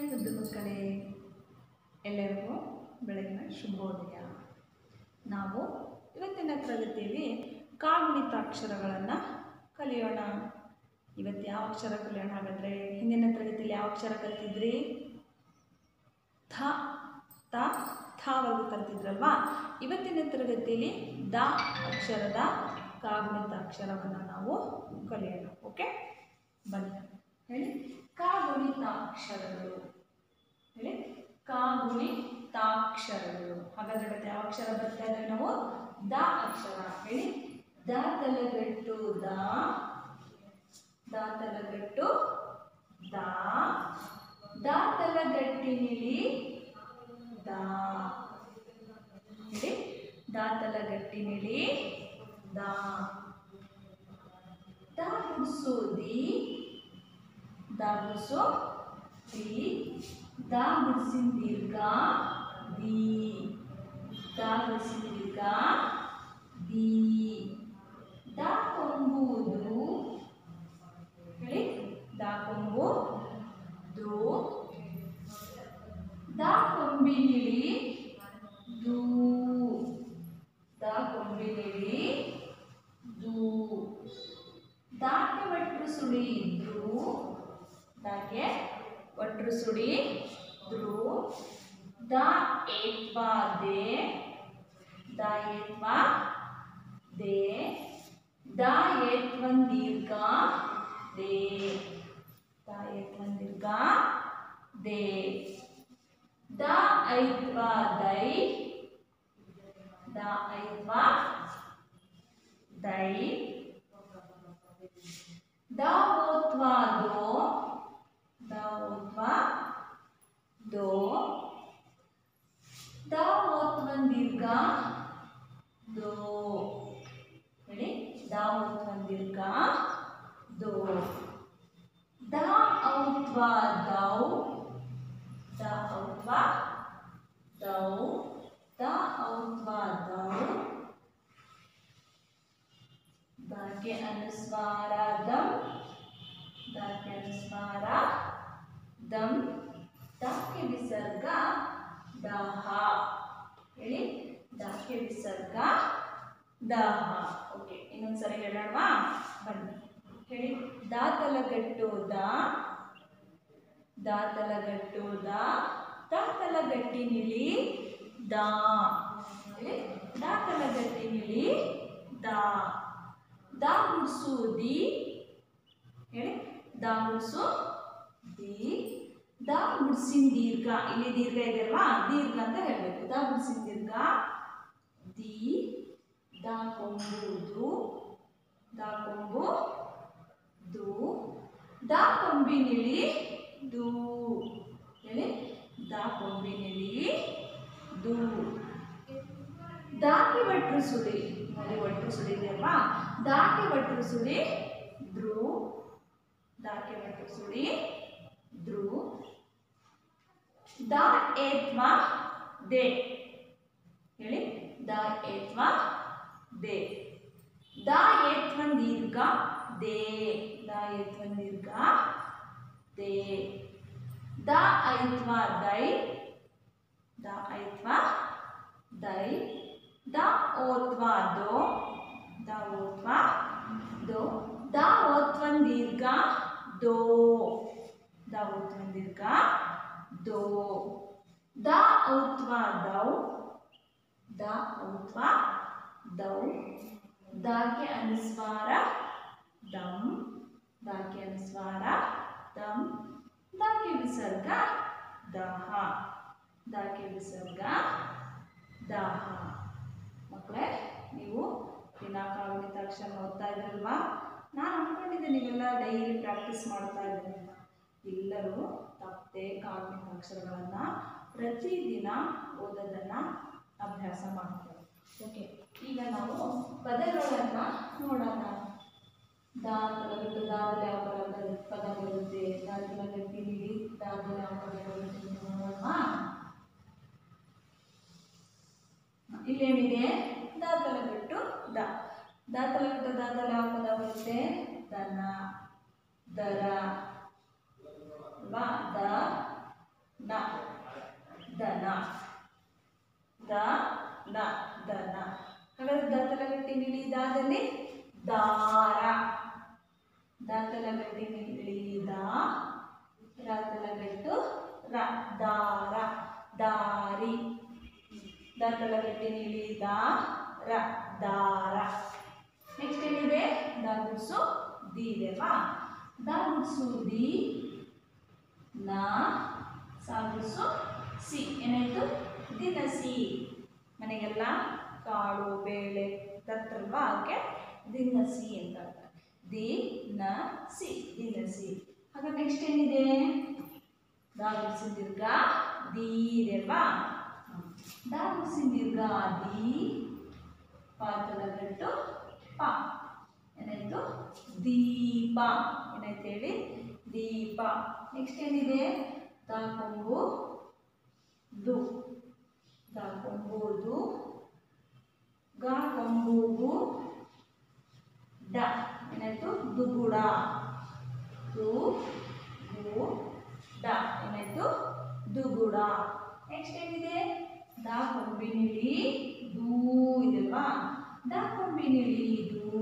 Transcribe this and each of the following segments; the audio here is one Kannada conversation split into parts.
ಮುದ್ದು ಮಕ್ಕಳೇ ಎಲ್ಲರಿಗೂ ಬೆಳಗಿನ ಶುಭೋದಯ ನಾವು ಇವತ್ತಿನ ತರಗತಿಯಲ್ಲಿ ಕಾಗುಣಿತಾಕ್ಷರಗಳನ್ನು ಕಲಿಯೋಣ ಇವತ್ತು ಯಾವ ಅಕ್ಷರ ಕಲಿಯೋಣ ಹಾಗಾದರೆ ಹಿಂದಿನ ತರಗತಿಯಲ್ಲಿ ಯಾವ ಅಕ್ಷರ ಕಲ್ತಿದ್ರಿ ಥ ತ ಥವರೆಗೂ ಕಲ್ತಿದ್ರಲ್ವಾ ಇವತ್ತಿನ ತರಗತಿಯಲ್ಲಿ ದ ಅಕ್ಷರದ ಕಾಗುಣಿತ ಅಕ್ಷರವನ್ನು ನಾವು ಕಲಿಯೋಣ ಓಕೆ ಬನ್ನಿ ಹೇಳಿ ಕಾಗುಣಿತಾಕ್ಷರಗಳು ಹೇಳಿ ಕಾಗುಣಿತಾಕ್ಷರಗಳು ಹಾಗಾದ್ರೆ ಇವತ್ತು ಯಾವ ಅಕ್ಷರ ಬರ್ತಾ ಇದ್ದೇವೆ ನಾವು ದ ಅಕ್ಷರ ಹೇಳಿ ದ ತಲಗಟ್ಟು ದ ದ ತಲಗಟ್ಟು ದ ದ ತಲಗಟ್ಟಿನಿಲಿ ದ ಹೇಳಿ ದ ತಲಗಟ್ಟಿನಿಲಿ ದ ದ ಗುಡ್ಸು ದಿ ದ ಗುಡ್ಸು ದಿ ದ ಗುಡ್ಸಿನ ದೀರ್ಘ ದಿ ದ ಗುಡ್ಸಿನ ದೀರ್ಘ ದಿ ದ ಕೊಂಬುದು ಹೇಳಿ ದ ಕೊಂಬು ದು ದ ಕೊಂಬಿನಿಳಿ ದು ದ ಕೊಂಬಿನಿಳಿ ದು ದಾಕೆ ಒಟ್ರು ಸುಳಿ ಇದ್ರು ದಾಕೆ ಒಟ್ರು ಸುಳಿ ಇದ್ರು ದ ಏತ್ವಾ ದೇ ದ ಏತ್ವಾ ದೇ ದ ಏತ್ವನ್ ದೀರ್ಘ ದೇ ದ ಏತ್ವನ್ ದೀರ್ಘ ದೇ ದ ಐತ್ವಾ ದೈ ದ ಐತ್ವಾ ದೈ the ಓತ್ವಾ though the ಓತ್ವಾ though the ಓತ್ವನ್ ದೀರ್ಘ ದೋ ಹೇಳಿ ದ ಓತ್ವನ್ ದೀರ್ಘ ದೋ ದ ಔತ್ವಾ ದೌ ದ ಔತ್ವಾ ದೌ ದ ಔತ್ವಾ ದೌ ದಾಕ್ಕೆ ಅನುಸ್ವಾರ ದಂ ದಾಕ್ಕೆ ಅನುಸ್ವಾರ ದಂ ದಾಕ್ಕೆ ವಿಸರ್ಗ ದಹ ಹೇಳಿ ದಾಕ್ಕೆ ವಿಸರ್ಗ ದಹ ಓಕೆ ಇನ್ನೊಂದ್ಸರಿ ಹೇಳೋಣವಾ ಬನ್ನಿ ಹೇಳಿ ದಾತಲಗಟ್ಟು ದ ದಾತಲಗಟ್ಟು ದ ದಾತಲಗಟ್ಟಿನಿಲಿ ದ ಹೇಳಿ ದಾತಲಗಟ್ಟಿನಿಲಿ ದ ದ ಗುಡ್ಸು ದಿ ಹೇಳಿ ದ ಗುಡ್ಸು ದಿ ದ ಗುಡ್ಸಿನ ದೀರ್ಘ ಇಲ್ಲಿ ದೀರ್ಘ ಇದೆಯಲ್ವಾ ದೀರ್ಘ ಅಂತ ಹೇಳಬೇಕು ದ ಗುಡ್ಸಿನ ದೀರ್ಘ ದಿ ದ ಕೊಂಬುದು ದ ಕೊಂಬು ದು ದ ಕೊಂಬಿನಿಳಿ ದು ಹೇಳಿ ದ ಕೊಂಬಿನಿಳಿ ದು ದಾಟಿ ಒಟ್ರು ಸುಳಿ ನೋಡಿ ಒಟ್ರು ಸುಳಿ ಇದೆಯಲ್ವಾ ದಾಟಿ ಒಟ್ರು ಸುಳಿ ಧ್ರು ದಾಟಿ ಒಟ್ರು ಸುಳಿ ಧ್ರು ದ ಏತ್ವಾ ದೇ ಹೇಳಿ ದ ಏತ್ವಾ ದೇ ದ ಏತ್ವನ್ ದೀರ್ಘ ದೇ ದ ಏತ್ವನ್ ದೀರ್ಘ ದೇ ದ ಐತ್ವಾ ದೈ ದ ಐತ್ವಾ ದೈ the ಓತ್ವಾ though the ಓತ್ವಾ though the ಓತ್ವನ್ ದೀರ್ಘ ದೋ ದ ಓತ್ವನ್ ದೀರ್ಘ ದೋ ದ ಔತ್ವಾ ದೌ ದ ಔತ್ವಾ ದೌ ದಾಕ್ಕೆ ಅನುಸ್ವಾರ ದಂ ದಾಕ್ಕೆ ಅನುಸ್ವಾರ ದಂ ದಾಕ್ಕೆ ವಿಸರ್ಗ ದಹ ದಾಕ್ಕೆ ವಿಸರ್ಗ ದಾಹ ಮಕ್ಕಳೇ ನೀವು ದಿನ ಕಾಗುಣಿತ ಅಕ್ಷರ ಓದ್ತಾ ಇದ್ರಲ್ವಾ ನಾನು ಅಂದ್ಕೊಂಡಿದ್ದೆ ನೀವೆಲ್ಲ ಡೈಲಿ ಪ್ರಾಕ್ಟೀಸ್ ಮಾಡ್ತಾ ಇದ್ದೀನಿ ಅಂತ ಎಲ್ಲರೂ ತಪ್ಪದೆ ಕಾಗುಣಿತ ಅಕ್ಷರಗಳನ್ನು ಪ್ರತಿದಿನ ಓದೋದನ್ನು ಅಭ್ಯಾಸ ಮಾಡ್ತಾರೆ ಓಕೆ ಈಗ ನಾವು ಪದಗಳನ್ನು ನೋಡೋಣ ದಾ ತಲಗಟ್ಟು ದಾದಲ್ಲಿ ಯಾವ ಪದ ಪದ ಬರುತ್ತೆ ದಾ ತಲಗಟ್ಟಿ ನೀಡಿ ದಾದಲ್ಲಿ ಯಾವ ಪದ ಬರುತ್ತೆ ಅಂತ ನೋಡೋಣ ಇಲ್ಲೇನಿದೆ ದಾತಲಗಟ್ಟು ದ ದಾತಲಗಟ್ಟು ದಾದಲ್ಲಿ ಯಾವ ಪದ ಬರುತ್ತೆ ದನ ದರ ಅಲ್ವಾ ದ ತಲಗಟ್ಟಿನಿಲಿ ದಾರ ದಾರ ನೆಕ್ಸ್ಟ್ ಏನಿದೆ ದ ಗುಡ್ಸು ದಿ ಇದೆ ಅಲ್ವಾ ದ ಗುಡ್ಸು ದಿ ನ ಸಾ ಗುಡ್ಸು ಸಿ ಏನಾಯ್ತು ದಿನಸಿ ಮನೆಗೆಲ್ಲ ಕಾಳು ಬೇಳೆ ತರ್ತಲ್ವಾ ಅದಕ್ಕೆ ದಿನಸಿ ಅಂತ ಅಂತಾರೆ. ದಿ ನ ಸಿ ದಿನಸಿ ಹಾಗೆ ನೆಕ್ಸ್ಟ್ ಏನಿದೆ ದ ಗುಡ್ಸಿನ ದೀರ್ಘ ದಿ ಇದೆ ಅಲ್ವಾ ದ ಗುಡ್ಸಿನ ದೀರ್ಘ ದಿ ಪಾತಲಗಟ್ಟು ಪ ಏನಾಯ್ತು ದೀಪ ಏನಾಯ್ತು ಹೇಳಿ ದೀಪ ನೆಕ್ಸ್ಟ್ ಏನಿದೆ ದ ಕೊಂಬು ದು ದ ಕೊಂಬುದು ಗ ಕೊಂಬುಗು ಡ ಏನಾಯ್ತು ದುಗುಡ ದು ಗು ಡ ಏನಾಯ್ತು ದುಗುಡ ನೆಕ್ಸ್ಟ್ ಏನಿದೆ ದ ಕೊಂಬಿನಿಲಿ ದೂ ಇದೆಲ್ವಾ ದ ಕೊಂಬಿನಿಲಿ ದೂ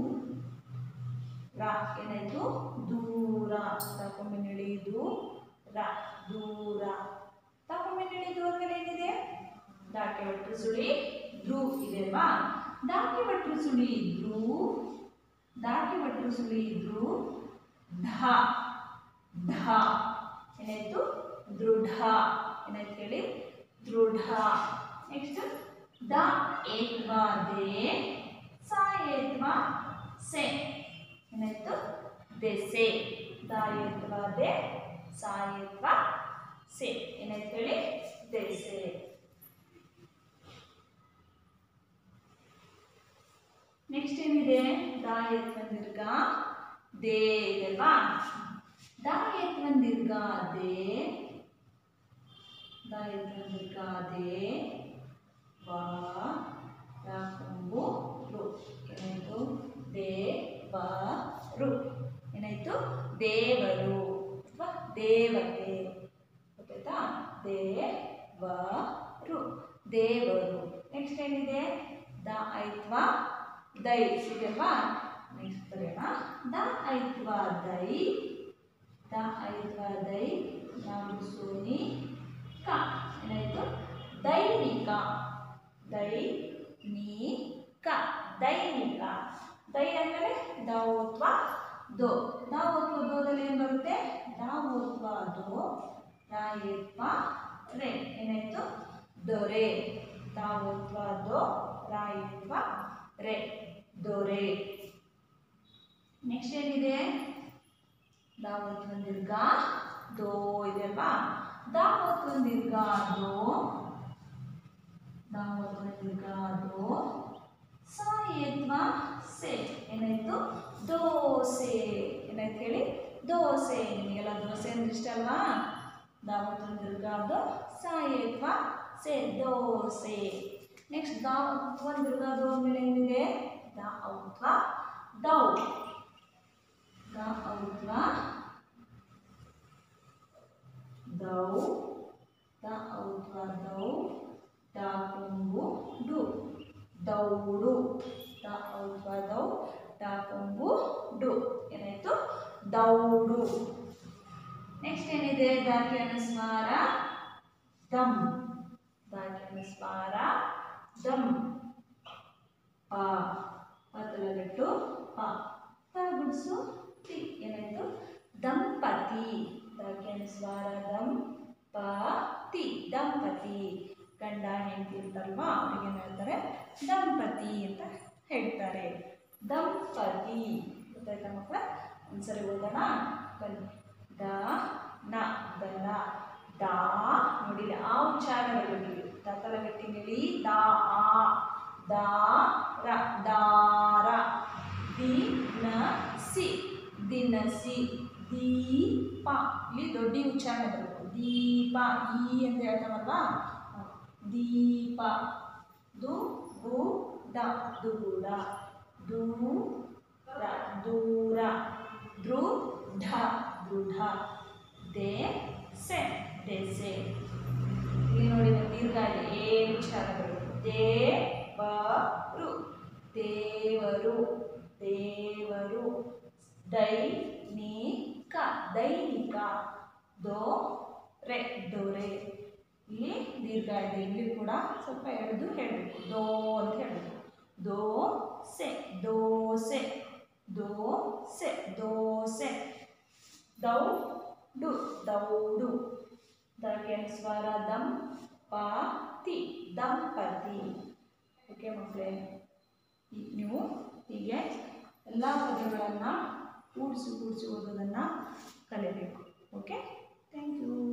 ರ ಏನಾಯ್ತು ದೂರ ತಕೊಂಬಿನಿಳಿ ದೂರ ದೂರ ತಕೊಂಬಿನಿಳಿ ದೂರದಲ್ಲಿ ಏನಿದೆ ದಾಕೆ ಒಟ್ಟು ಸುಳಿ ಧ್ರು ಇದೆ ಅಲ್ವಾ ದಾಕೆ ಒಟ್ಟು ಸುಳಿ ಧ್ರು ದಾಕೆ ಒಟ್ಟು ಸುಳಿ ಧ್ರು ಢ ಢ ಏನಾಯ್ತು ದೃಢ ಏನಾಯ್ತು ಹೇಳಿ ದೃಢ ನೆಕ್ಸ್ಟ್ ದ ಏತ್ವಾ ದೇ ಸ ಏತ್ವಾ ಸೆ ಏನಾಯ್ತು ದೆಸೆ ದ ಏತ್ವಾ ದೆ ಸ ಏತ್ವಾ ಸೆ ಏನಾಯ್ತು ಹೇಳಿ ದೆಸೆ ನೆಕ್ಸ್ಟ್ ಏನಿದೆ ದ ಎತ್ವನ್ ದೀರ್ಘ ದೇ ಇದಲ್ವಾ ದ ಎತ್ವನ್ ದೀರ್ಘ ದೇ ದ ಎತ್ವನ್ ದೀರ್ಘ ದೇ ವ ರ ಕೊಂಬು ರು ಏನಾಯ್ತು ದೇ ವ ರು ಏನಾಯ್ತು ದೇವರು ಅಥವಾ ದೇವತೆ ಗೊತ್ತಾಯ್ತಾ ದೇವರು ದೇವರು ನೆಕ್ಸ್ಟ್ ಏನಿದೆ ದ ಐತ್ವ ದೈ ಇದೆಯಲ್ವಾ ನೆಕ್ಸ್ಟ್ ಬರೆಯೋಣ ದ ಐತ್ವ ದೈ ದ ಐತ್ವ ದೈ ನಾವು ಸೋನಿ ಕ ಏನಾಯ್ತು ದೈನಿಕ ದೈ ನೀ ಕ ದೈನಿಕ ದೈ ಅಂದರೆ ದಾವೋತ್ವ ದೋ ದಾವೋತ್ವ ದೋದಲ್ಲಿ ಏನು ಬರುತ್ತೆ ದಾವೋತ್ವ ದೋ ರಾಯತ್ವ ರೇ ಏನಾಯ್ತು ದೊರೆ ದಾವೋತ್ವ ದೋ ರಾಯತ್ವ ರೇ ದೊರೆ ನೆಕ್ಸ್ಟ್ ಏನಿದೆ ದಾವೋತ್ವ ದೀರ್ಘ ದೋ ಇದೆ ಅಲ್ವಾ ದಾವೋತ್ವ ದೀರ್ಘ ದೋ ದಾವೋತ್ವ ದೀರ್ಘ ದೋ ಸಾಯತ್ವ ಸೆ ಏನಾಯ್ತು ದೋಸೆ ಏನಾಯ್ತು ಹೇಳಿ ದೋಸೆ ನಿಮಗೆಲ್ಲ ದೋಸೆ ಅಂದ್ರೆ ಇಷ್ಟ ಅಲ್ವಾ ದಾವತ್ವ ದೀರ್ಘ ದೋ ಸಾಯತ್ವ ಸೆ ದೋಸೆ ನೆಕ್ಸ್ಟ್ ದಾವತ್ವ ದೀರ್ಘ ದೋ ಮೇಲೆ ಏನಿದೆ ದ ಔತ್ವ ದೌ ದ ಔತ್ವ ದೌ ದ ಔತ್ವ ದೌ ದ ಕೊಂಬು ಡು ದೌಡು ದ ಔತ್ವ ದೌ ದ ಕೊಂಬು ಡು ಏನಾಯ್ತು ದೌಡು ನೆಕ್ಸ್ಟ್ ಏನಿದೆ ದಾಖಲೆ ಅನುಸ್ಮಾರ ದಮ್ ದಾಖಲೆ ಅನುಸ್ಮಾರ ದಮ್ ಪ ಪತಲಗಟ್ಟು ಪ ಪ ಗುಡ್ಸು ತಿ ಏನಾಯ್ತು ದಂಪತಿ ದಾಖಲೆ ಅನುಸ್ಮಾರ ದಂ ಪ ತಿ ದಂಪತಿ ಗಂಡ ಹೆಂಡತಿ ಇರ್ತಾರಲ್ವಾ ಅವ್ರಿಗೆ ಏನು ಹೇಳ್ತಾರೆ ದಂಪತಿ ಅಂತ ಹೇಳ್ತಾರೆ ದಂಪತಿ ಗೊತ್ತಾಯ್ತಾ ಮಕ್ಕಳ ಒಂದ್ಸರಿ ಓದೋಣ ಬನ್ನಿ ದ ನ ದನ ದಾ ನೋಡಿ ಆ ಉಚ್ಚಾರ ಬರಬೇಕು ದತಲಗಟ್ಟಿನಲ್ಲಿ ದಾ ಆ ದಾ ರ ದಾರ ದಿ ನ ಸಿ ದಿನಸಿ ದೀಪ ಇಲ್ಲಿ ದೊಡ್ಡ ಉಚ್ಚಾರಣೆ ಬರಬೇಕು ದೀಪ ಈ ಅಂತ ಹೇಳ್ತಾವಲ್ವಾ ಹ. ದೀಪ ದು ಗು ಡ ದುಗುಡ ದೂರ ದೂರ ದೃಢ ದೃಢ ದೇ ಸೆ ದೆಸೆ ಇಲ್ಲಿ ನೋಡಿ ಒಂದು ದೀರ್ಘ ಇದೆ ಏನು ಉಚ್ಚಾರಗಳು ದೇವರು ದೇವರು ದೇವರು ದೈನಿಕ ದೈನಿಕ ದೋ ರೆ ದೊರೆ ಇಲ್ಲಿ ದೀರ್ಘ ಇದೆ ಇಲ್ಲಿ ಕೂಡ ಸ್ವಲ್ಪ ಎಳೆದು ಹೇಳಬೇಕು ದೋ ಅಂತ ಹೇಳಬೇಕು ದೋಸೆ ದೋಸೆ ದೋಸೆ ದೋಸೆ ದೌಡು ದೌಡು ದಕ್ಕೆ ಸ್ವರ ದಂ ಪತಿ ದಂಪತಿ ಓಕೆ ಮಕ್ಕಳೇ ಈ- ನೀವು ಹೀಗೆ ಎಲ್ಲ ಪದಗಳನ್ನು ಕೂಡಿಸಿ ಕೂಡಿಸಿ ಓದೋದನ್ನು ಕಲಿಯಬೇಕು ಓಕೆ ಥ್ಯಾಂಕ್ ಯು